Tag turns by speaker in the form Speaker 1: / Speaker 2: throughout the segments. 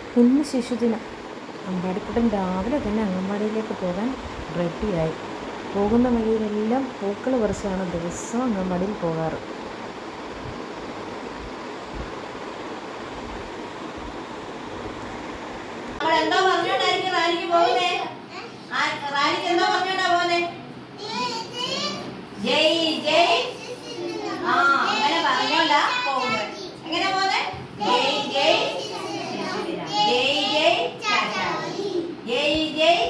Speaker 1: ഇന്ന് ശിശുദിനം അമ്പാടിക്കുട്ടൻ രാവിലെ തന്നെ അംഗൻവാടിയിലേക്ക് പോകാൻ റെഡിയായി പോകുന്ന വഴിയിലെല്ലാം പൂക്കൾ പറിച്ചാണ് ദിവസവും അംഗൻവാടിയിൽ പോകാറ്
Speaker 2: നമ്മൾ എന്താ പറഞ്ഞോണ്ടായിരിക്കും റാലിക്ക് പോകുന്നേ ആ- റാലിക്ക് എന്താ പറഞ്ഞോണ്ടാ പോകുന്നേ ജയ് ജയ് ആ അങ്ങനെ പറഞ്ഞോണ്ടാ പോകുന്നത് എങ്ങനെ പോകുന്നേ ജയ് ജയ് ജയ് ജയ് ചാച്ചാ. ജയ് ജയ്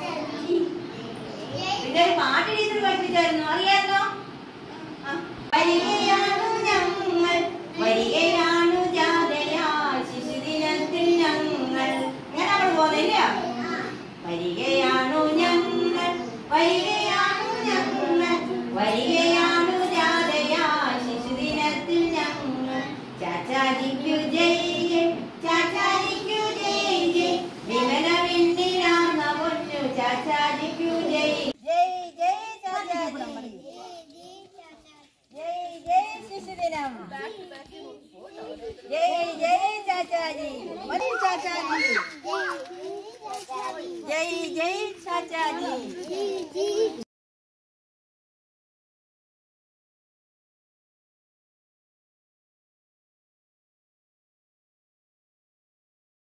Speaker 2: പിന്നെ ഒരു പാട്ട് ടീച്ചർ പഠിപ്പിച്ചായിരുന്നു അറിയായിരുന്നോ ആ. വരികയാണു ഞങ്ങൾ വരികയാണു ജാതയാ ശിശുദിനത്തിൽ ഞങ്ങൾ ഇങ്ങനെ നമ്മൾ പോകുന്നില്ല വരികയാണു ഞങ്ങൾ വരികയാണു ഞങ്ങൾ വരികയാണു ജാതയാ ശിശുദിനത്തിൽ ഞങ്ങൾ ചാച്ചാജിക്കു ജയ് ജയ് ചാച്ചാജിക്കു ജയ് ജയ് വിമല വിണ്ണിനാർന്ന പൊന്നു ചാച്ചാജിക്കു ജയ് ജയ് ജയ് ചാച്ചാജി ജയ് ജയ് ശിശുദിനം ജയ് ജയ് ചാച്ചാജി മതി ചാച്ചാജി ജയ് ജയ് ചാച്ചാജി